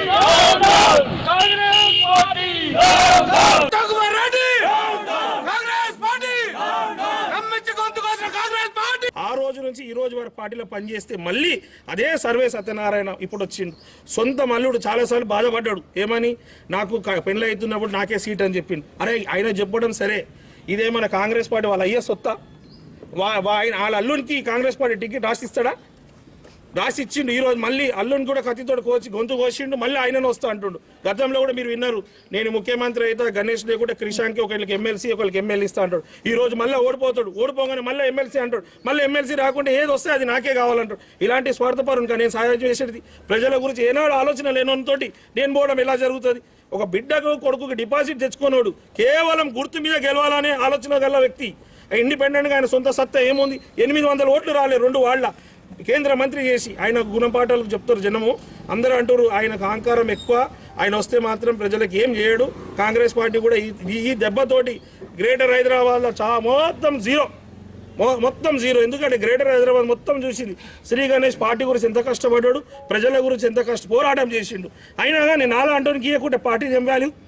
Congress party ఆ రోజు నుంచి ఈ రోజు వరకు పార్టీలో పనిచేస్తే మళ్ళీ అదే సర్వే సత్యనారాయణ ఇప్పుడు వచ్చిండు సొంత మల్లుడు చాలాసార్లు బాధపడ్డాడు ఏమని నాకు క- పెళ్ళి అవుతున్నప్పుడు నాకే సీట్ అని చెప్పిండు అరే ఆయన చెప్పడం సరే ఇదేమన్నా కాంగ్రెస్ పార్టీ వాళ్ళ అయ్యే సొత్తా వా వా- ఆయన వాళ్ళ అల్లునికి కాంగ్రెస్ పార్టీ టికెట్ రాసిస్తాడా రాసి ఇచ్చిండు ఈ రోజు మళ్ళీ అల్లుని కూడా కత్తితోటి కోసి గొంతు కోసిండు మళ్ళీ ఆయనను వస్తా అంటుండు గతంలో కూడా మీరు విన్నారు నేను ముఖ్యమంత్రి అయితే గణేష్ లేకుంటే క్రిషాంకి ఒకరికి ఎమ్మెల్సీ ఒకరికి ఎమ్మెల్యే ఇస్తా అంటాడు ఈ రోజు మళ్ళీ ఓడిపోతాడు ఓడిపోగానే మళ్ళీ ఎమ్మెల్సీ అంటాడు మళ్ళీ ఎమ్మెల్సీ రాకుంటే ఏది వస్తే అది నాకే కావాలంటాడు ఇలాంటి స్వార్థపరం నేను సహాయం చేసేది ప్రజల గురించి ఏనాడు ఆలోచన లేనోనితోటి నేను పోవడం ఎలా జరుగుతుంది ఒక బిడ్డకు కొడుకుకి డిపాజిట్ తెచ్చుకున్నాడు కేవలం గుర్తు మీద గెలవాలనే ఆలోచన గల వ్యక్తి ఇండిపెండెంట్గా ఆయన సొంత సత్తా ఏముంది ఎనిమిది వందల ఓట్లు రాలే రెండు వాళ్ళ కేంద్ర మంత్రి చేసి ఆయన గుణపాఠాలు చెప్తారు జనము అందరూ అంటారు ఆయనకు అహంకారం ఎక్కువ ఆయన వస్తే మాత్రం ప్రజలకు ఏం చేయడు కాంగ్రెస్ పార్టీ కూడా ఈ ఈ దెబ్బతోటి గ్రేటర్ హైదరాబాద్లో చా మొత్తం జీరో మొ- మొత్తం జీరో ఎందుకంటే గ్రేటర్ హైదరాబాద్ మొత్తం చూసింది శ్రీ గణేష్ పార్టీ గురించి ఎంత కష్టపడ్డాడు ప్రజల గురించి ఎంత కష్ట పోరాటం చేసిండు అయినా కానీ నాలా అంటానికి ఇవ్వకుంటే పార్టీ ఏం వాల్యూ